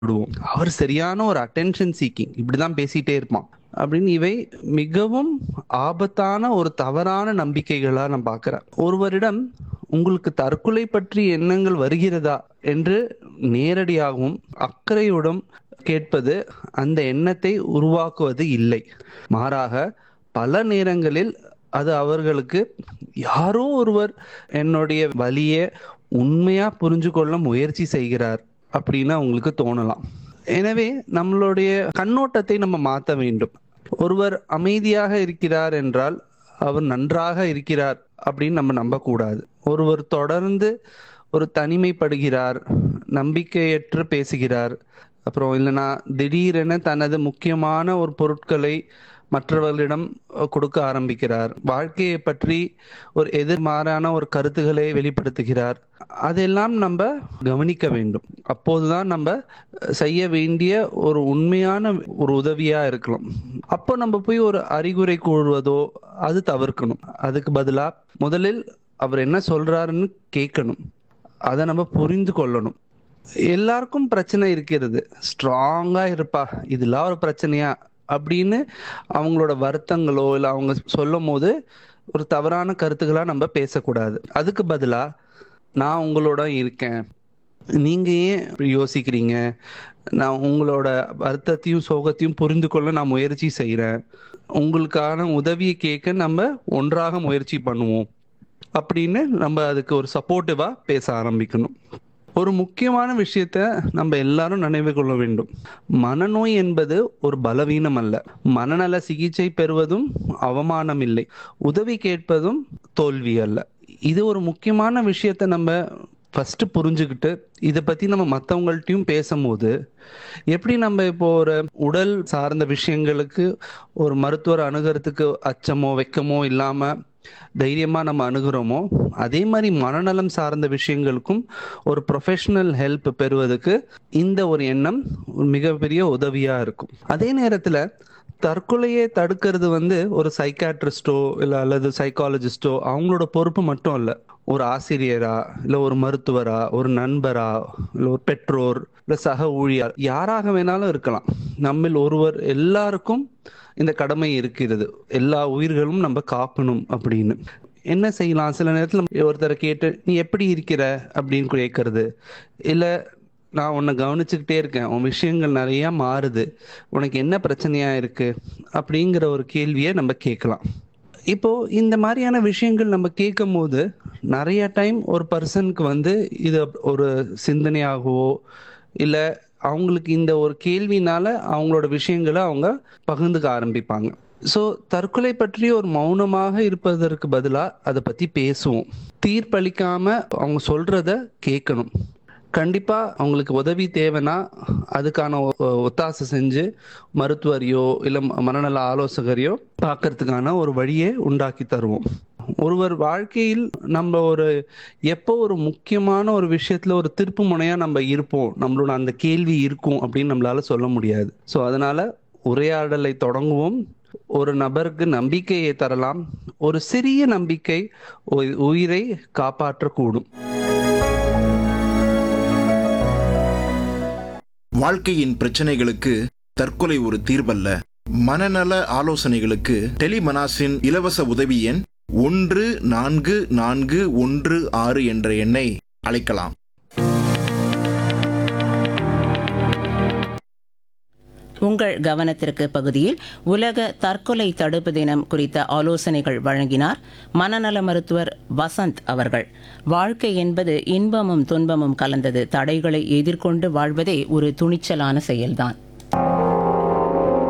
விடுவோம் அவர் சரியான ஒரு அட்டென்ஷன் சீக்கிங் இப்படிதான் பேசிட்டே இருப்பான் அப்படின்னு இவை மிகவும் ஆபத்தான ஒரு தவறான நம்பிக்கைகளா நான் பார்க்கிறேன் ஒருவரிடம் உங்களுக்கு தற்கொலை பற்றி எண்ணங்கள் வருகிறதா என்று நேரடியாகவும் அக்கறையுடன் கேட்பது அந்த எண்ணத்தை உருவாக்குவது இல்லை மாறாக பல நேரங்களில் அது அவர்களுக்கு யாரோ ஒருவர் என்னுடைய வலியை உண்மையா புரிஞ்சு கொள்ள முயற்சி செய்கிறார் அப்படின்னு அவங்களுக்கு தோணலாம் எனவே நம்மளுடைய கண்ணோட்டத்தை நம்ம மாற்ற வேண்டும் ஒருவர் அமைதியாக இருக்கிறார் என்றால் அவர் நன்றாக இருக்கிறார் அப்படின்னு நம்ம நம்பக்கூடாது ஒருவர் தொடர்ந்து ஒரு தனிமைப்படுகிறார் நம்பிக்கையற்று பேசுகிறார் அப்புறம் இல்லைன்னா திடீரென தனது முக்கியமான ஒரு பொருட்களை மற்றவர்களிடம் கொடுக்க ஆரம்பிக்கிறார் வாழ்க்கையை பற்றி ஒரு எதிர்மாறான ஒரு கருத்துக்களை வெளிப்படுத்துகிறார் அதெல்லாம் நம்ம கவனிக்க வேண்டும் அப்போதுதான் நம்ம செய்ய வேண்டிய ஒரு உண்மையான ஒரு உதவியா இருக்கலாம் அப்போ நம்ம போய் ஒரு அறிகுறை கூறுவதோ அது தவிர்க்கணும் அதுக்கு பதிலா முதலில் அவர் என்ன சொல்றாருன்னு கேட்கணும் அதை நம்ம புரிந்து கொள்ளணும் எல்லாருக்கும் பிரச்சனை இருக்கிறது ஸ்ட்ராங்கா இருப்பா இதெல்லாம் ஒரு பிரச்சனையா அப்படின்னு அவங்களோட வருத்தங்களோ இல்லை அவங்க சொல்லும் போது ஒரு தவறான கருத்துக்களா நம்ம பேசக்கூடாது அதுக்கு பதிலா நான் உங்களோட இருக்கேன் நீங்க ஏன் இப்படி யோசிக்கிறீங்க நான் உங்களோட வருத்தத்தையும் சோகத்தையும் புரிந்து கொள்ள நான் முயற்சி செய்யறேன் உங்களுக்கான உதவியை கேட்க நம்ம ஒன்றாக முயற்சி பண்ணுவோம் அப்படின்னு நம்ம அதுக்கு ஒரு சப்போர்ட்டிவா பேச ஆரம்பிக்கணும் ஒரு முக்கியமான விஷயத்த நம்ம எல்லாரும் நினைவு கொள்ள வேண்டும் மனநோய் என்பது ஒரு பலவீனம் அல்ல மனநல சிகிச்சை பெறுவதும் அவமானம் இல்லை உதவி கேட்பதும் தோல்வி அல்ல இது ஒரு முக்கியமான விஷயத்த நம்ம ஃபர்ஸ்ட் புரிஞ்சுக்கிட்டு இதை பத்தி நம்ம மற்றவங்கள்ட்டையும் பேசும்போது எப்படி நம்ம இப்போ ஒரு உடல் சார்ந்த விஷயங்களுக்கு ஒரு மருத்துவர் அணுகிறதுக்கு அச்சமோ வெக்கமோ இல்லாம தைரியமா நம்ம அணுகிறோமோ அதே மாதிரி மனநலம் சார்ந்த விஷயங்களுக்கும் ஒரு ப்ரொஃபஷனல் ஹெல்ப் பெறுவதற்கு இந்த ஒரு எண்ணம் மிகப்பெரிய உதவியா இருக்கும் அதே நேரத்துல தற்கொலையை தடுக்கிறது வந்து ஒரு சைக்காட்ரிஸ்டோ இல்லை அல்லது சைக்காலஜிஸ்டோ அவங்களோட பொறுப்பு மட்டும் இல்லை ஒரு ஆசிரியரா இல்லை ஒரு மருத்துவரா ஒரு நண்பரா இல்லை ஒரு பெற்றோர் இல்லை சக ஊழியர் யாராக வேணாலும் இருக்கலாம் நம்மில் ஒருவர் எல்லாருக்கும் இந்த கடமை இருக்கிறது எல்லா உயிர்களும் நம்ம காக்கணும் அப்படின்னு என்ன செய்யலாம் சில நேரத்தில் ஒருத்தரை கேட்டு நீ எப்படி இருக்கிற அப்படின்னு கேட்கறது இல்லை நான் உன்னை கவனிச்சுக்கிட்டே இருக்கேன் உன் விஷயங்கள் நிறைய மாறுது உனக்கு என்ன பிரச்சனையா இருக்கு அப்படிங்கிற ஒரு கேள்வியை நம்ம கேட்கலாம் இப்போ இந்த மாதிரியான விஷயங்கள் நம்ம கேட்கும் போது நிறைய டைம் ஒரு பர்சனுக்கு வந்து இது ஒரு சிந்தனையாகவோ இல்லை அவங்களுக்கு இந்த ஒரு கேள்வினால அவங்களோட விஷயங்களை அவங்க பகிர்ந்துக்க ஆரம்பிப்பாங்க ஸோ தற்கொலை பற்றி ஒரு மௌனமாக இருப்பதற்கு பதிலாக அதை பற்றி பேசுவோம் தீர்ப்பளிக்காம அவங்க சொல்றத கேட்கணும் கண்டிப்பா அவங்களுக்கு உதவி தேவைன்னா அதுக்கான ஒத்தாசை செஞ்சு மருத்துவரையோ இல்லை மனநல ஆலோசகரையோ பார்க்கறதுக்கான ஒரு வழியை உண்டாக்கி தருவோம் ஒருவர் வாழ்க்கையில் நம்ம ஒரு எப்போ ஒரு முக்கியமான ஒரு விஷயத்துல ஒரு திருப்பு முனையா நம்ம இருப்போம் நம்மளோட அந்த கேள்வி இருக்கும் அப்படின்னு நம்மளால சொல்ல முடியாது ஸோ அதனால உரையாடலை தொடங்குவோம் ஒரு நபருக்கு நம்பிக்கையை தரலாம் ஒரு சிறிய நம்பிக்கை உயிரை காப்பாற்றக்கூடும் வாழ்க்கையின் பிரச்சனைகளுக்கு தற்கொலை ஒரு தீர்வல்ல மனநல ஆலோசனைகளுக்கு டெலிமனாஸின் இலவச உதவி எண் ஒன்று நான்கு நான்கு ஒன்று ஆறு என்ற எண்ணை அழைக்கலாம் உங்கள் கவனத்திற்கு பகுதியில் உலக தற்கொலை தடுப்பு தினம் குறித்த ஆலோசனைகள் வழங்கினார் மனநல மருத்துவர் வசந்த் அவர்கள் வாழ்க்கை என்பது இன்பமும் துன்பமும் கலந்தது தடைகளை எதிர்கொண்டு வாழ்வதே ஒரு துணிச்சலான செயல்தான்